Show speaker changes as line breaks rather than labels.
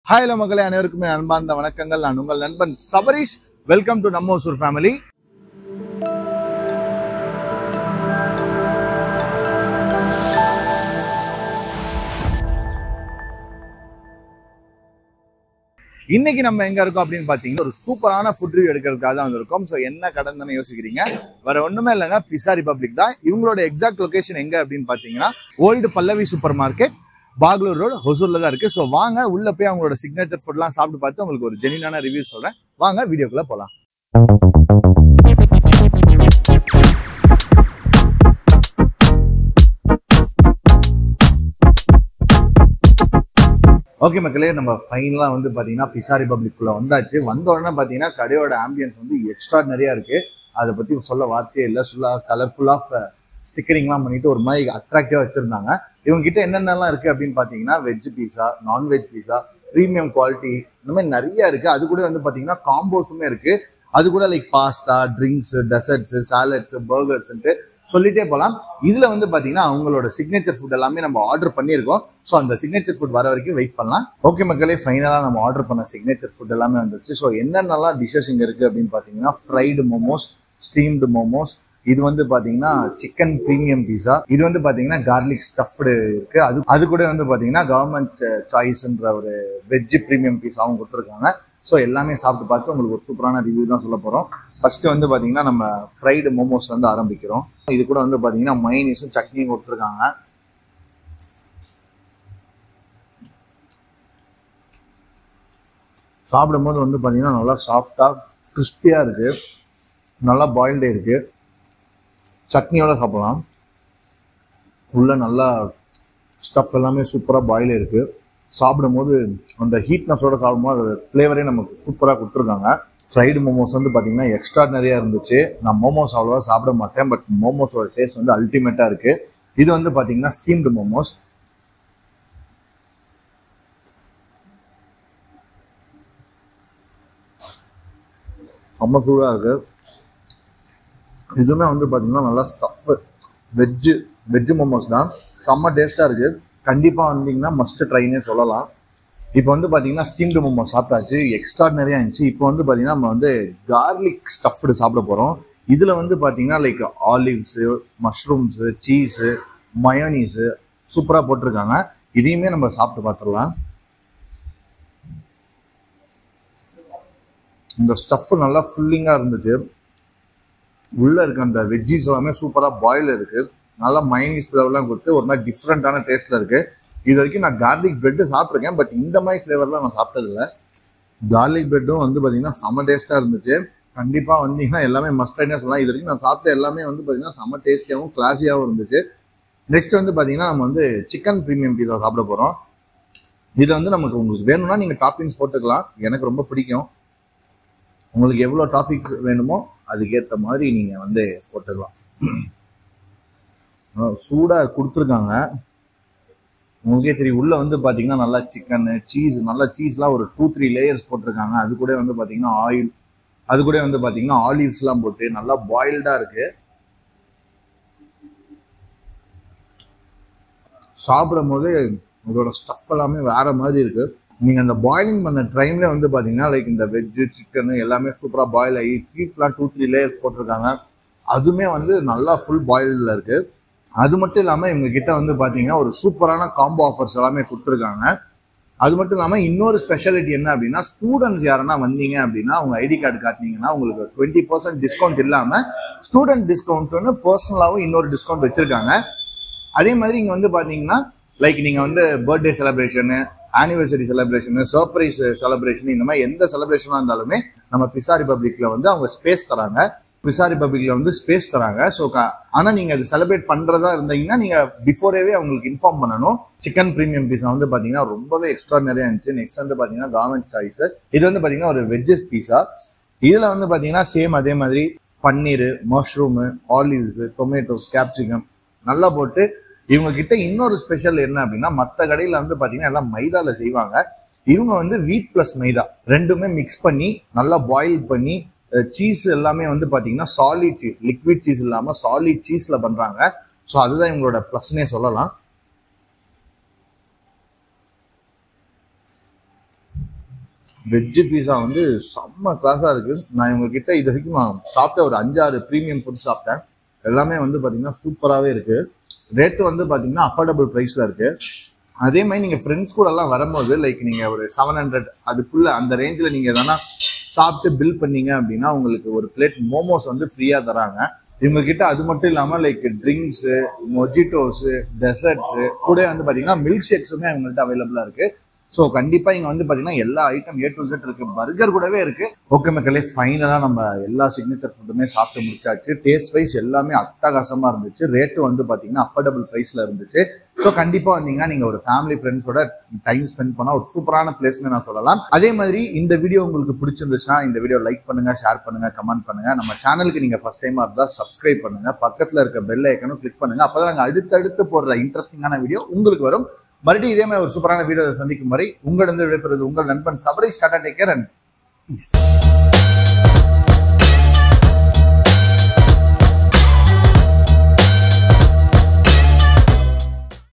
hi hello மக்களே அனைவருக்குமே அன்பார்ந்த வணக்கங்கள் நான் உங்கள் நண்பன் சபரீஷ் வெல்கம் டு நம்ம ஒசூர் ஃபேமிலி இன்னைக்கு நம்ம எங்க இருக்கோம் அப்படின்னு பாத்தீங்கன்னா ஒரு சூப்பரான ஃபுட் ரிவ்யூ எடுக்கிறதுக்காக தான் வந்திருக்கோம் ஸோ என்ன கடன் தானே யோசிக்கிறீங்க வேற ஒண்ணுமே இல்லைங்க பிசா ரிபப்ளிக் தான் இவங்களோட எக்ஸாக்ட் லொகேஷன் எங்க அப்படின்னு பாத்தீங்கன்னா old Pallavi supermarket Bagalur road ஹொசூர்ல தான் இருக்கு ஸோ வாங்க உள்ள போய் அவங்களோட சிக்னேச்சர் ஃபுட்லாம் சாப்பிட்டு பார்த்து உங்களுக்கு ஒரு ஜெனினான ரிவ்யூ சொல்றேன் வாங்க வீடியோக்குள்ள போலாம் ஓகே மக்களே நம்ம ஃபைனலாக வந்து பார்த்தீங்கன்னா பிசா ரிபப்ளிக்குள்ள வந்தாச்சு வந்த உடனே பார்த்தீங்கன்னா கடையோட ஆம்பியன்ஸ் வந்து எக்ஸ்ட்ராடனரியாக இருக்கு அதை பற்றி சொல்ல வார்த்தையே இல்லை ஃபுல்லாக கலர்ஃபுல்லாக ஸ்டிக்கரிங்லாம் பண்ணிட்டு ஒரு மாதிரி அட்ராக்டிவாக வச்சிருந்தாங்க இவங்க கிட்ட என்னென்னலாம் இருக்கு அப்படின்னு பார்த்தீங்கன்னா veg pizza non veg pizza premium quality இந்த மாதிரி நிறைய இருக்கு அது கூட வந்து பார்த்தீங்கன்னா காம்போஸுமே இருக்கு அது கூட like pasta drinks desserts salads பர்கர்ஸ்ன்ட்டு சொல்லிட்டே போகலாம் இதுல வந்து பாத்தீங்கன்னா அவங்களோட சிக்னேச்சர் ஃபுட் எல்லாமே நம்ம ஆர்டர் பண்ணியிருக்கோம் ஸோ அந்த சிக்னேச்சர் ஃபுட் வர வரைக்கும் வெயிட் பண்ணலாம் ஓகே மக்களே ஃபைனலாக நம்ம ஆர்டர் பண்ண சிக்னேச்சர் ஃபுட் எல்லாமே வந்துருச்சு ஸோ என்னென்னலாம் டிஷ்ஷஸ் இங்கே இருக்கு அப்படின்னு பார்த்தீங்கன்னா ஃப்ரைடு மோமோஸ் ஸ்டீம்டு மோமோஸ் இது வந்து பாத்தீங்கன்னா சிக்கன் ப்ரீமியம் பீஸா இது வந்து பாத்தீங்கன்னா கார்லிக் ஸ்டஃப்டு இருக்கு அது அது கூட வந்து பாத்தீங்கன்னா கவர்மெண்ட் சாய்ஸ்ன்ற ஒரு வெஜ் ப்ரீமியம் பீஸாவும் கொடுத்துருக்காங்க ஸோ எல்லாமே சாப்பிட்டு பார்த்து உங்களுக்கு ஒரு சூப்பரான ரிவ்யூ தான் சொல்ல போறோம் ஃபர்ஸ்ட் வந்து பாத்தீங்கன்னா நம்ம ஃப்ரைடு மோமோஸ் வந்து ஆரம்பிக்கிறோம் இது கூட வந்து பாத்தீங்கன்னா மைனீஸும் சட்னியும் கொடுத்துருக்காங்க சாப்பிடும்போது வந்து பாத்தீங்கன்னா நல்லா சாஃப்டா கிறிஸ்பியா இருக்கு நல்லா பாயில்டே இருக்கு சட்னியோட சாப்பிடலாம் உள்ள நல்லா ஸ்டஃப் எல்லாமே சூப்பராக பாயில் இருக்கு சாப்பிடும்போது அந்த ஹீட்னஸோட சாப்பிடும்போது அதோட ஃப்ளேவரே நமக்கு சூப்பராக கொடுத்துருக்காங்க ஃப்ரைடு மோமோஸ் வந்து பார்த்தீங்கன்னா எக்ஸ்ட்ராடனரியாக இருந்துச்சு நான் மோமோஸ் அவ்வளோவா சாப்பிட மாட்டேன் பட் மோமோஸோட டேஸ்ட் வந்து அல்டிமேட்டாக இருக்கு இது வந்து பார்த்தீங்கன்னா ஸ்டீம்டு மோமோஸ் செம்ம சூடாக இருக்கு இதுவுமே வந்து பார்த்தீங்கன்னா நல்லா ஸ்டஃப் வெஜ்ஜு வெஜ்ஜு மோமோஸ் தான் செம்ம டேஸ்ட்டாக இருக்குது கண்டிப்பாக வந்தீங்கன்னா மஸ்ட் ட்ரைனே சொல்லலாம் இப்போ வந்து பார்த்தீங்கன்னா ஸ்டீம்டு மோமோஸ் சாப்பிட்டாச்சு எக்ஸ்ட்ராடினரியாக இருந்துச்சு இப்போ வந்து பார்த்தீங்கன்னா நம்ம வந்து கார்லிக் ஸ்டஃப்டு சாப்பிட போகிறோம் இதில் வந்து பார்த்தீங்கன்னா like olives mushrooms cheese mayonnaise சூப்பராக போட்டிருக்காங்க இதையுமே நம்ம சாப்பிட்டு பார்த்துடலாம் இந்த ஸ்டஃப் நல்லா ஃபுல்லிங்காக இருந்துச்சு உள்ள இருக்க அந்த வெஜ்ஜிஸ் எல்லாமே சூப்பராக பாயில் இருக்கு நல்லா மைனீஸ் ஃப்ளேவர்லாம் கொடுத்து ஒரு மாதிரி டிஃப்ரெண்டான டேஸ்ட்ல இருக்கு இது வரைக்கும் நான் கார்லிக் பிரெட் சாப்பிட்ருக்கேன் பட் இந்த மாதிரி ஃப்ளேவர்லாம் நான் சாப்பிட்டதில்ல கார்லிக் பிரெட்டும் வந்து பார்த்தீங்கன்னா செம்ம டேஸ்ட்டாக இருந்துச்சு கண்டிப்பாக வந்தீங்கன்னா எல்லாமே மஸ்ட் சொல்லலாம் இது வரைக்கும் நான் சாப்பிட்ட எல்லாமே வந்து பார்த்தீங்கன்னா செம்ம டேஸ்டியாகவும் கிளாஸியாகவும் இருந்துச்சு நெக்ஸ்ட் வந்து பார்த்தீங்கன்னா நம்ம வந்து சிக்கன் ப்ரீமியம் பீஸா சாப்பிட போகிறோம் இதில் வந்து நமக்கு உங்களுக்கு வேணும்னா நீங்கள் டாப்பிங்ஸ் போட்டுக்கலாம் எனக்கு ரொம்ப பிடிக்கும் உங்களுக்கு எவ்வளோ டாபிக்ஸ் வேணுமோ அதுக்கேற்ற மாதிரி நீங்கள் வந்து போட்டுக்கலாம் சூடாக கொடுத்துருக்காங்க உங்களுக்கே தெரியும் உள்ள வந்து பார்த்தீங்கன்னா நல்லா சிக்கன் சீஸ் நல்லா சீஸ்லாம் ஒரு டூ த்ரீ லேயர்ஸ் போட்டிருக்காங்க அது கூட வந்து பார்த்தீங்கன்னா ஆயில் அது கூட வந்து பார்த்தீங்கன்னா ஆலிவ்ஸ்லாம் போட்டு நல்லா பாயில்டாக இருக்கு சாப்பிடும் போது இதோட ஸ்டஃப் எல்லாமே வேற மாதிரி இருக்கு நீங்கள் அந்த பாயிலிங் பண்ண டைம்ல வந்து பார்த்தீங்கன்னா லைக் இந்த வெஜ்ஜு சிக்கனு எல்லாமே சூப்பராக பாயில் ஆகி பீஸ்லாம் டூ த்ரீ லேயர்ஸ் போட்டிருக்காங்க அதுவுமே வந்து நல்லா ஃபுல் பாயிலில் இருக்கு அது மட்டும் இல்லாமல் இவங்க கிட்ட வந்து பார்த்தீங்கன்னா ஒரு சூப்பரான காம்போ ஆஃபர்ஸ் எல்லாமே கொடுத்துருக்காங்க அது மட்டும் இல்லாமல் இன்னொரு ஸ்பெஷாலிட்டி என்ன அப்படின்னா ஸ்டூடெண்ட்ஸ் யாருன்னா வந்தீங்க அப்படின்னா அவங்க ஐடி கார்டு காட்டினீங்கன்னா உங்களுக்கு டுவெண்ட்டி பர்சன்ட் டிஸ்கவுண்ட் இல்லாமல் ஸ்டூடெண்ட் டிஸ்கவுண்ட்னு பர்சனலாகவும் இன்னொரு டிஸ்கவுண்ட் வச்சிருக்காங்க அதே மாதிரி இங்கே வந்து பார்த்தீங்கன்னா லைக் நீங்கள் வந்து birthday celebration anniversary celebration surprise celebration இந்த மாதிரி எந்த செலிப்ரேஷனாக இருந்தாலுமே நம்ம பிசா ரிபப்ளிக்ல வந்து அவங்க ஸ்பேஸ் தராங்க பிசா ரிபப்ளிக்ல வந்து ஸ்பேஸ் தராங்க ஸோ ஆனால் நீங்கள் அது செலிப்ரேட் பண்ணுறதா இருந்தீங்கன்னா நீங்கள் பிஃபோரேவே அவங்களுக்கு இன்ஃபார்ம் பண்ணணும் சிக்கன் ப்ரீமியம் பீஸா வந்து பார்த்தீங்கன்னா ரொம்பவே எக்ஸ்ட்ராடனரியாக இருந்துச்சு நெக்ஸ்ட் வந்து பார்த்தீங்கன்னா கவர்மெண்ட் சாய்ஸ் இது வந்து பார்த்தீங்கன்னா ஒரு வெஜ்ஜஸ் பீஸா இதில் வந்து பார்த்தீங்கன்னா சேம் அதே மாதிரி paneer mushroom olives tomatoes capsicum நல்லா போட்டு இவங்க கிட்ட இன்னொரு ஸ்பெஷல் என்ன அப்படின்னா மற்ற கடையில வந்து பாத்தீங்கன்னா எல்லாம் மைதால செய்வாங்க இவங்க வந்து வீட் பிளஸ் மைதா ரெண்டுமே மிக்ஸ் பண்ணி நல்லா பாயில் பண்ணி சீஸ் எல்லாமே வந்து பாத்தீங்கன்னா சாலிட் சீஸ் லிக்விட் சீஸ் இல்லாம சாலிட் சீஸ்ல பண்றாங்க ஸோ அதுதான் இவங்களோட ப்ளஸ்னே சொல்லலாம் வெஜ்ஜு பீஸா வந்து செம்ம கிளாஸாக இருக்குது நான் இவங்ககிட்ட இது வரைக்கும் நான் சாப்பிட்ட ஒரு அஞ்சாறு ப்ரீமியம் ஃபுட் சாப்பிட்டேன் எல்லாமே வந்து பார்த்தீங்கன்னா சூப்பராகவே இருக்குது ரேட்டு வந்து பார்த்தீங்கன்னா அஃபோர்டபுள் ப்ரைஸில் இருக்குது அதே மாதிரி நீங்கள் ஃப்ரெண்ட்ஸ் கூட எல்லாம் வரும்போது லைக் நீங்கள் ஒரு செவன் ஹண்ட்ரட் அதுக்குள்ளே அந்த ரேஞ்சில் நீங்கள் எதனா சாப்பிட்டு பில் பண்ணீங்க அப்படின்னா உங்களுக்கு ஒரு பிளேட் மோமோஸ் வந்து ஃப்ரீயாக தராங்க இவங்க கிட்ட அது மட்டும் இல்லாமல் லைக் ட்ரிங்க்ஸு மொஜிட்டோஸு டெசர்ட்ஸு கூட வந்து பார்த்தீங்கன்னா மில்க் ஷேக்ஸுமே அவங்கள்ட்ட அவைலபிளாக இருக்குது ஸோ கண்டிப்பாக இங்கே வந்து பார்த்தீங்கன்னா எல்லா ஐட்டம் ஏ டு செட் இருக்கு பர்கர் கூடவே இருக்கு ஓகே மக்களே ஃபைனலாக நம்ம எல்லா சிக்னேச்சர் ஃபுட்டுமே சாப்பிட்டு முடிச்சாச்சு டேஸ்ட் வைஸ் எல்லாமே அட்டகாசமாக இருந்துச்சு ரேட்டு வந்து பார்த்தீங்கன்னா அஃபோர்டபுள் ப்ரைஸில் இருந்துச்சு ஸோ கண்டிப்பாக வந்தீங்கன்னா நீங்கள் ஒரு ஃபேமிலி ஃப்ரெண்ட்ஸோட டைம் ஸ்பெண்ட் பண்ணால் ஒரு சூப்பரான பிளேஸ்னு நான் சொல்லலாம் அதே மாதிரி இந்த வீடியோ உங்களுக்கு பிடிச்சிருந்துச்சுன்னா இந்த வீடியோ லைக் பண்ணுங்க ஷேர் பண்ணுங்க கமெண்ட் பண்ணுங்க நம்ம சேனலுக்கு நீங்கள் ஃபர்ஸ்ட் டைமாக இருந்தால் சப்ஸ்கிரைப் பண்ணுங்க பக்கத்தில் இருக்க பெல் ஐக்கனும் கிளிக் பண்ணுங்க அப்போ தான் நாங்கள் அடுத்தடுத்து போடுற இன்ட்ரெஸ்டிங்கான வீடியோ உங்களுக்கு வரும் மறுபடியும் இதே மாதிரி ஒரு சூப்பரான வீடியோ சந்திக்கும் வரை உங்களிடம் விடைபெறுவது உங்கள் நண்பன் சபரி ஸ்டார்டா டேக்கர் அண்ட்